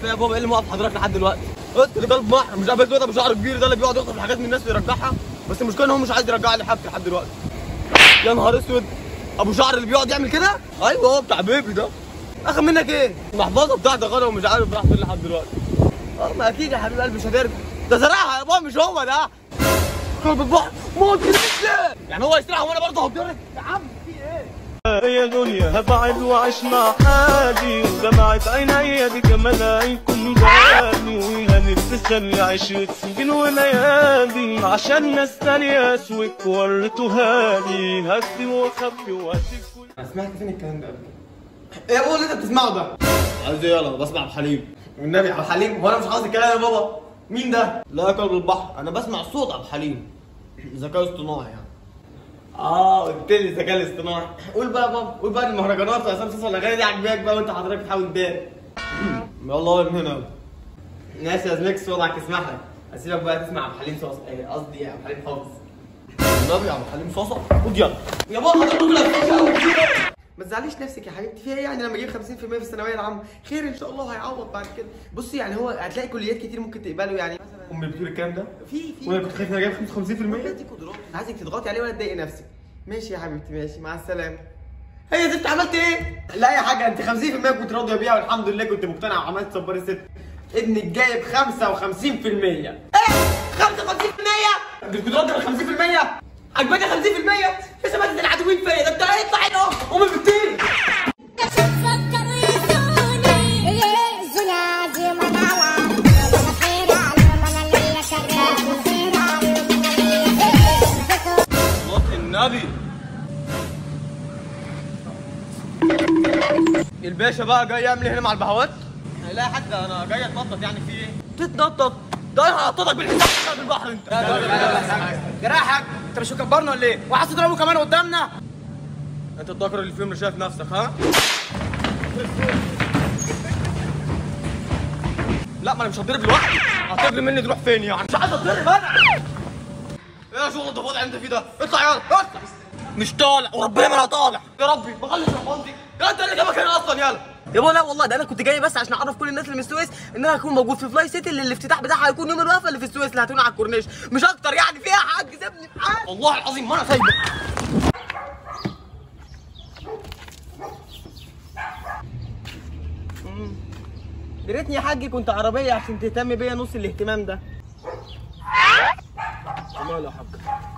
يا بابا ايه اللي موقف حضرتك لحد دلوقتي؟ قلت اللي قلب بحر مش قابل ابو شعر كبير ده اللي بيقعد يخطف الحاجات من الناس ويرجعها بس المشكله ان هو مش عايز يرجع لي حاجتي لحد دلوقتي يا نهار اسود ابو شعر اللي بيقعد يعمل كده ايوه هو بتاع بيبي ده اخد منك ايه؟ المحفظه بتاعتك غيرها ومش عارف راح فين لحد دلوقتي اه ما اكيد يا حبيب قلبي مش هترجع ده زرعها يا بابا مش هو ده قلب البحر موت ليه؟ يعني هو يسرقها وانا برضه هتضرب يا عم في ايه؟ يا دنيا هبعد وعيش مع حالي ودمعت عيني دي كملايكم داني وهنتسلي عشرة سنين وليالي عشان ناس تانية اسوك وريتوها لي هكتم واخبي واسيب كل انا سمعت فين الكلام ده ايه يا بابا اللي انت بتسمعه ده؟ عايز ايه يلا بسمع عبد الحليم والنبي عبد الحليم هو انا مش قصدي الكلام يا بابا مين ده؟ لا يا قلب البحر انا بسمع صوت عبد الحليم ذكاء اصطناعي يعني اه قلت لي الذكاء الاصطناعي قول بقى يا بابا قول بقى المهرجانات وعصام صاصا الاغاني دي عاجباك بقى وانت حضرتك بتحاول تبان يلا من هنا ناس يا زميكس وضعك يسمح لك اسيبك بقى تسمع عبد الحليم صوصه إيه، قصدي عبد الحليم حافظ النبي عبد الحليم صوصه خد يلا يا بابا حضرتك تقول لك ما تزعليش نفسك يا حبيبتي فيها ايه يعني لما اجيب 50% في الثانويه العامه خير ان شاء الله هيعوض بعد كده بصي يعني هو هتلاقي كليات كتير ممكن تقبله يعني مثلا امي بتقول الكلام ده في في وانا كنت خايف ان انا جايب 50% دي قدرات انا عايزك تضغطي عليه ولا تضايقي نفسك ماشي يا حبيبتي ماشي مع السلامه هي يا ست عملت ايه؟ لا يا حاجه انت 50% كنت راضيه بيها والحمد لله كنت مقتنع وعملت تصبري الست ابنك جايب 55% ايه؟ 55%؟ انت كنت راضيه بال 50%؟ عجباني 50% يا سمعت العدوين فيا ده انت هيطلع هنا اهو امي بتطير فكروا يسوني زنا زي ما نعلى انا خير على ما انا اللي كرر خير على ما انا اللي صلاة النبي الباشا بقى جاي يعمل إيه هنا مع البهوات هيلاقي حد انا جاي اتنطط يعني في ايه تتنطط ده انا هحططك بالحساب في البحر انت جراحك انت مش مكبرنا ولا ايه؟ وعايز تضربه كمان قدامنا؟ انت الذكر اللي فيهم اللي شايف نفسك ها لا ما انا مش هتضرب لوحدي هتضرب مني تروح فين يعني مش عايز اتضرب انا ايه يا شغل الضفادع اللي انت فيه ده اطلع يلا اطلع مش طالع وربنا ما انا طالع يا ربي بخلص رمضان دي يا انت اللي جابك هنا اصلا يلا يا بابا لا والله ده انا كنت جاي بس عشان اعرف كل الناس اللي من السويس ان انا هكون موجود في فلاي سيتي اللي الافتتاح بتاعها هيكون يوم الوقفه اللي في السويس اللي هتكون على الكورنيش مش اكتر يعني فيها حاج سيبني في حالي والله العظيم ما انا سايبك يا ريتني يا حاج كنت عربيه عشان تهتم بيا نص الاهتمام ده ماله يا حاج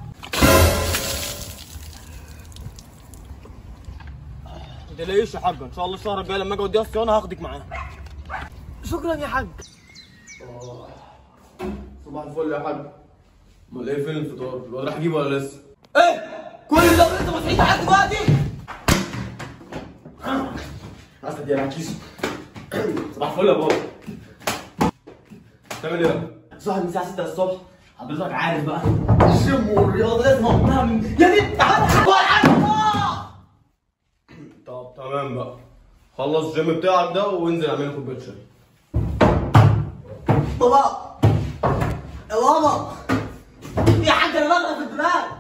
ما تقلقيش يا حاج ان شاء الله الشهر الجاي لما اجي اوديها الصيانه هاخدك معاها شكرا يا حاج صباح الفل يا حاج امال ايه فين الفطار الواد راح يجيبه ولا لسه ايه كل ده انت مصحيح لحد دلوقتي اسد يا عكيس صباح الفل يا بابا بتعمل ايه؟ صاحي من الساعة 6 الصبح حضرتك عارف بقى الجيم والرياضة لازم اقومها من يا بنت تعالى طب تمام بقى خلص الجيم بتاعك ده وانزل اعمل لي كوباية شاي بابا يا بابا يا حاج انا بغرق في الدماغ